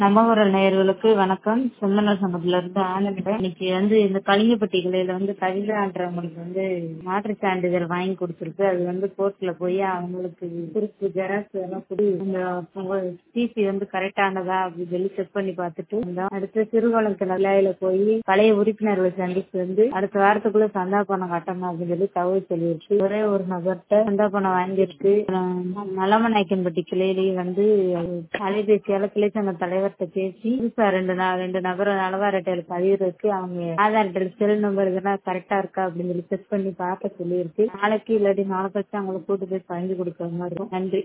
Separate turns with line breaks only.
நமகுரல் நேயர்களுக்கு வணக்கம் செம்மனர் சங்கத்துல இருந்து ஆனந்தன் இன்னைக்கு வந்து இந்த கலிங்கப்பட்டி கிளையில வந்து கவிதான்றவங்களுக்கு வந்து மாற்றுச் சான்றிதழ் வாங்கி கொடுத்துருக்கு அது வந்து கோர்ட்ல போய் அவங்களுக்கு குறிப்பு ஜெராக்ஸ் எல்லாம் கொடு இந்த டிசி வந்து கரெக்டானதா அப்படின்னு சொல்லி செக் பண்ணி பார்த்துட்டு வந்தோம் அடுத்து திருவள்ளத்துல நிலையில போய் பழைய உறுப்பினர்களை சந்திச்சு வந்து அடுத்த வாரத்துக்குள்ள சந்தா பணம் கட்டணும் அப்படின்னு சொல்லி தகவல் சொல்லியிருக்கு ஒரே ஒரு நபர்கிட்ட சந்தா பணம் வாங்கியிருக்கு மலமநாயக்கன்பட்டி கிளையிலேயே வந்து அலைபேசியால கிளை சங்க தலைவர்கிட்ட பேசி புதுசா ரெண்டு நா- ரெண்டு நபர் நலவார அட்டையில பதிவு இருக்கு அவங்க ஆதார் அட்டையில செல் நம்பர் இதெல்லாம் கரெக்டா இருக்கா அப்படின்னு சொல்லி செக் பண்ணி பார்க்க சொல்லியிருக்கு நாளைக்கு இல்லாட்டி நாளை கழிச்சு அவங்களை கூட்டு போய் பதிஞ்சு கொடுக்குற மாதிரி இருக்கும் நன்றி